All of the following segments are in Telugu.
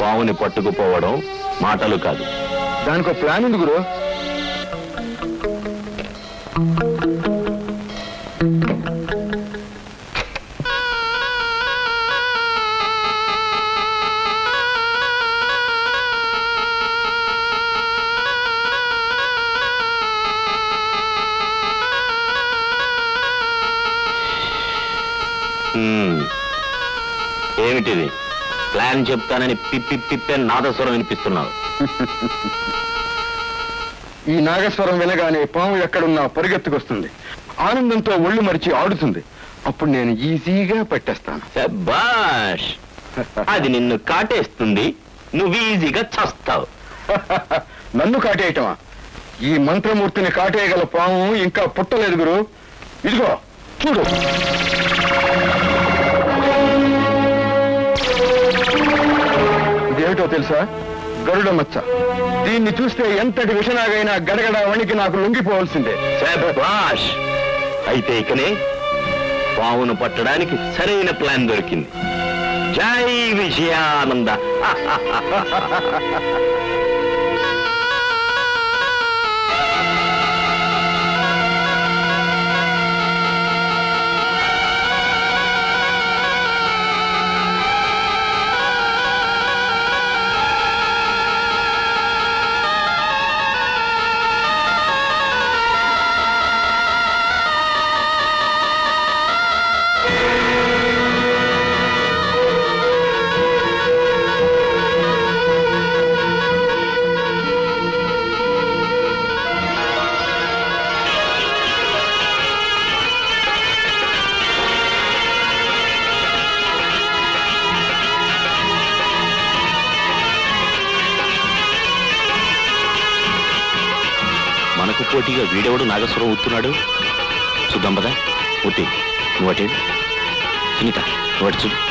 పావుని పట్టుకుపోవడం మాటలు కాదు దానికి ఒక ప్లాన్ ఉంది గురు హ్మ్. ఏమిటిది ప్లాన్ చెప్తానని పిప్పి పిప్పి నాదస్వరం వినిపిస్తున్నావు ఈ నాగస్వరం వినగానే పాము ఎక్కడున్నా పరిగెత్తుకొస్తుంది ఆనందంతో ఒళ్ళు మరిచి ఆడుతుంది అప్పుడు నేను ఈజీగా పట్టేస్తాను శభాష్ అది నిన్ను కాటేస్తుంది నువ్వు ఈజీగా చస్తావు నన్ను కాటేయటమా ఈ మంత్రమూర్తిని కాటేయగల పాము ఇంకా పుట్టలేదు గురు ఇదిగో చూడు ఇదేమిటో తెలుసా గరుడ మచ్చ దీన్ని చూస్తే ఎంతటి విషనాగైనా గడగడ వణికి నాకు లొంగిపోవాల్సిందే శభాష్ అయితే ఇకనే పావును పట్టడానికి సరైన ప్లాన్ దొరికింది జై విజయానంద మనకు పోటీగా వీడెవడు నాగస్వరం ఊతున్నాడు చూద్దాం పదా ఊతి నువ్వు అటే సునీత నువ్వు అటు చూడు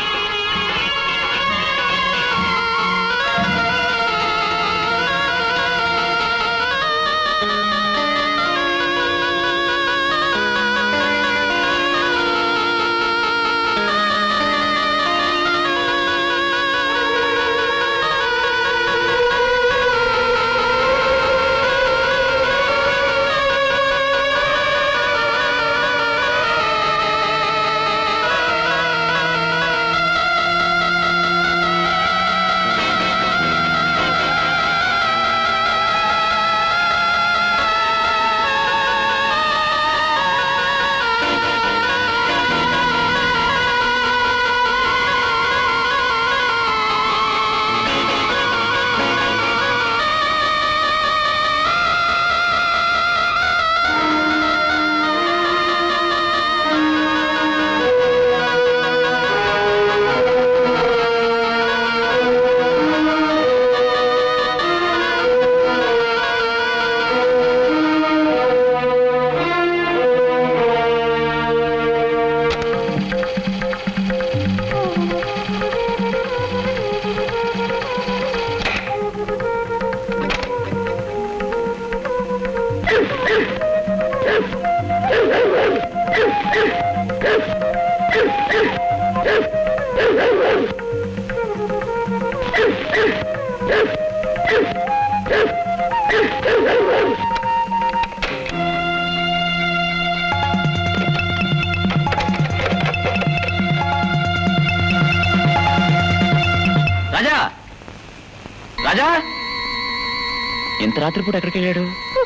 రాజా రాజా ఇంత రాత్రిపూట ఎక్కడికి వెళ్ళాడు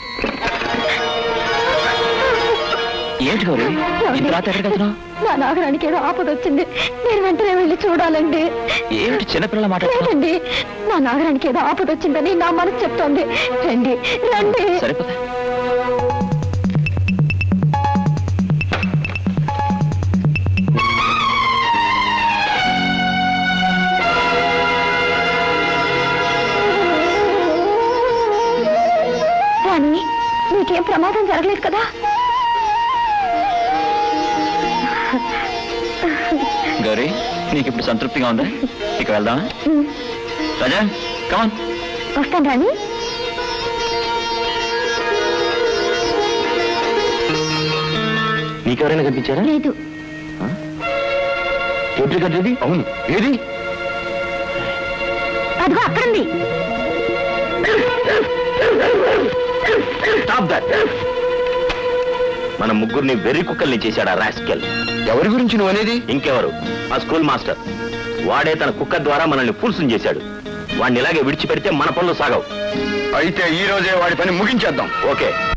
ఏంటి గౌరీ ఇంత రాత్రి ఎక్కడికి వెళ్తున్నావు నా నాగరానికి ఏదో ఆపద వచ్చింది నేను వెంటనే వెళ్ళి చూడాలండి ఏమిటి చిన్నపిల్లల మాట్లాడుతున్నావు ఏంటండి నా నాగరానికి ఏదో ఆపద వచ్చిందని నా మనసు చెప్తోంది రండి రండి సరిపోతా రాణి నీకేం ప్రమాదం జరగలేదు కదా గౌరీ నీకు ఇప్పుడు సంతృప్తిగా ఉందా ఇక వెళ్దామా రాజా కమాన్ వస్తాను రాణి నీకెవరైనా కనిపించారా లేదు ఎప్పుడు కట్టేది అవును ఏది అదిగో అక్కడుంది స్టాప్ దట్ మన ముగ్గురిని వెర్రి కుక్కల్ని చేశాడు ఆ రాస్కెల్ ఎవరి గురించి నువ్వు అనేది ఇంకెవరు ఆ స్కూల్ మాస్టర్ వాడే తన కుక్క ద్వారా మనల్ని ఫుల్సుని చేశాడు వాడిని ఇలాగే విడిచిపెడితే మన పనులు సాగవు అయితే ఈ రోజే వాడి పని ముగించేద్దాం ఓకే